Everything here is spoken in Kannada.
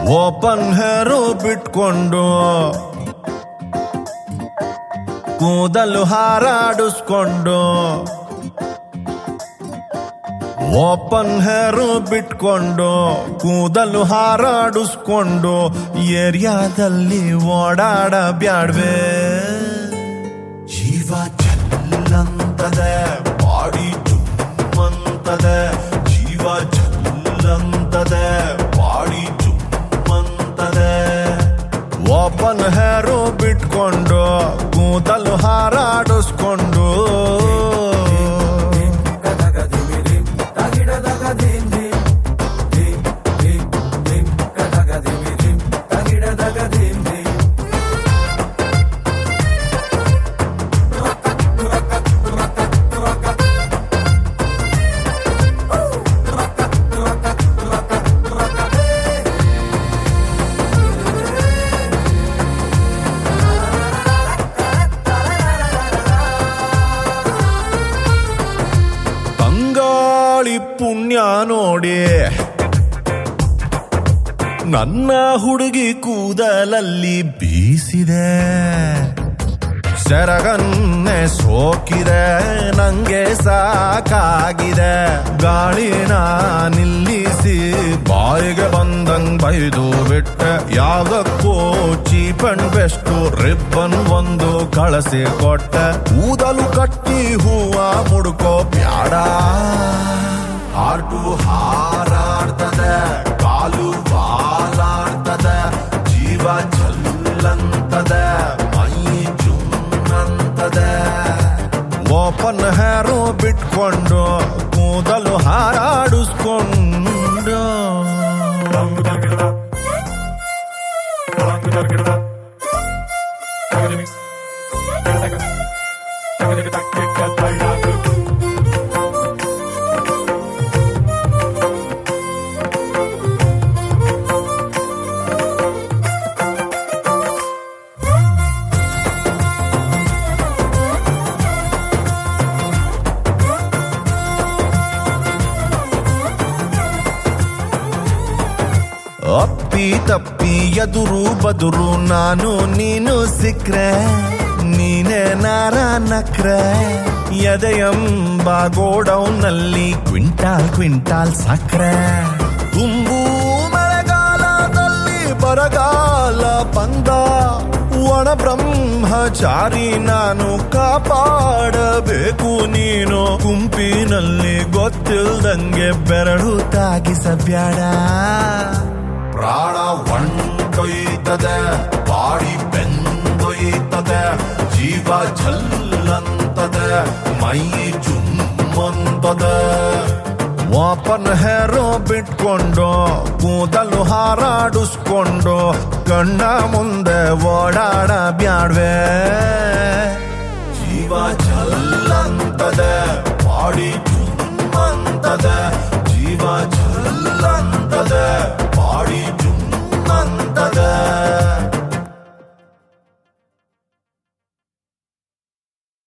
ಓಪನ್ ಹೇರು ಬಿಟ್ಕೊಂಡು ಕೂದಲು ಹಾರಾಡಿಸ್ಕೊಂಡು ಓಪನ್ ಹೇರು ಬಿಟ್ಕೊಂಡು ಕೂದಲು ಹಾರಾಡಿಸ್ಕೊಂಡು ಏರಿಯಾದಲ್ಲಿ ಓಡಾಡ ಬ್ಯಾಡ್ವೆ ಜೀವ ಚಲ್ಲಂತದೆ ಬಾಡಿ ಜುಮ್ಮಂತದೆ ಜೀವ ಚಲ್ಲಂತದೆ ಬಾಡಿ ಜುಮ್ಮಂತದೆ ಓಪನ್ ಹೇರು ಬಿಟ್ಕೊಂಡು ಕೂದಲು ಹಾರಾಡಿಸ್ಕೊಂಡು ತಂಗಾಳಿ ಪುಣ್ಯ ನೋಡಿ ನನ್ನ ಹುಡುಗಿ ಕೂದಲಲ್ಲಿ ಬೀಸಿದೆ ಸೆರಗನ್ನೆ ಸೋಕಿದೆ ನಂಗೆ ಸಾಕಾಗಿದೆ ಗಾಳಿನ ನಿಲ್ಲಿಸಿ ಬಾಯಿಗೆ ಬಂದಂಗ್ ಬೈದು ಬಿಟ್ಟೆ ಯಾವ್ದಕ್ಕೂ ಚೀಪ್ ಅಂಡ್ ಬೆಸ್ಟ್ ರಿಬ್ಬನ್ ಒಂದು ಕಳಸಿ ಕೊಟ್ಟೆ ಕೂದಲು ಕಟ್ಟಿ ಹೂವ ಮುಡ್ಕೋ ಬ್ಯಾಡ ಹಾರ್ಟು ಹಾರಾಡ್ತದೆ ಕಾಲು ಬಾಲಾಡ್ತದೆ ಜೀವ ಚಲ್ಲಂತದೆ ಮೈ ಜುಮ್ಮಂತದೆ ಓಪನ್ ಹೇರು ಬಿಟ್ಕೊಂಡು ಕೂದಲು ಹಾರಾಡಿಸ್ಕೊಂಡು ಅಪ್ಪಿ ತಪ್ಪಿ ಎದುರು ಬದುರು ನಾನು ನೀನು ಸಿಕ್ರೆ ನೀನೇ ನಾರ ನಕ್ರೆ ಎದೆಯಂಬ ಗೋಡೌನ್ನಲ್ಲಿ ಕ್ವಿಂಟಾಲ್ ಕ್ವಿಂಟಾಲ್ ಸಕ್ರೆ ತುಂಬು ಮಳೆಗಾಲದಲ್ಲಿ ಬರಗಾಲ ಬಂದ ಒಣ ಬ್ರಹ್ಮಚಾರಿ ನಾನು ಕಾಪಾಡಬೇಕು ನೀನು ಗುಂಪಿನಲ್ಲಿ ಗೊತ್ತಿಲ್ದಂಗೆ ಬೆರಳು ತಾಗಿಸಬ್ಯಾಡ ಪ್ರಾಣ ಒಂಟೊಯ್ತದೆ ಬಾಡಿ ಬೆಂದೊಯ್ತದೆ ಜೀವ ಛಲ್ಲಂತದೆ ಮೈ ಜುಮ್ಮಂತದೆ ಓಪನ್ ಹೇರೋ ಬಿಟ್ಕೊಂಡು ಕೂದಲು ಹಾರಾಡಿಸ್ಕೊಂಡು ಕಣ್ಣ ಮುಂದೆ ಓಡಾಡ ಬ್ಯಾಡ್ವೆ ಜೀವ ಚಲ್ಲಂತದೆ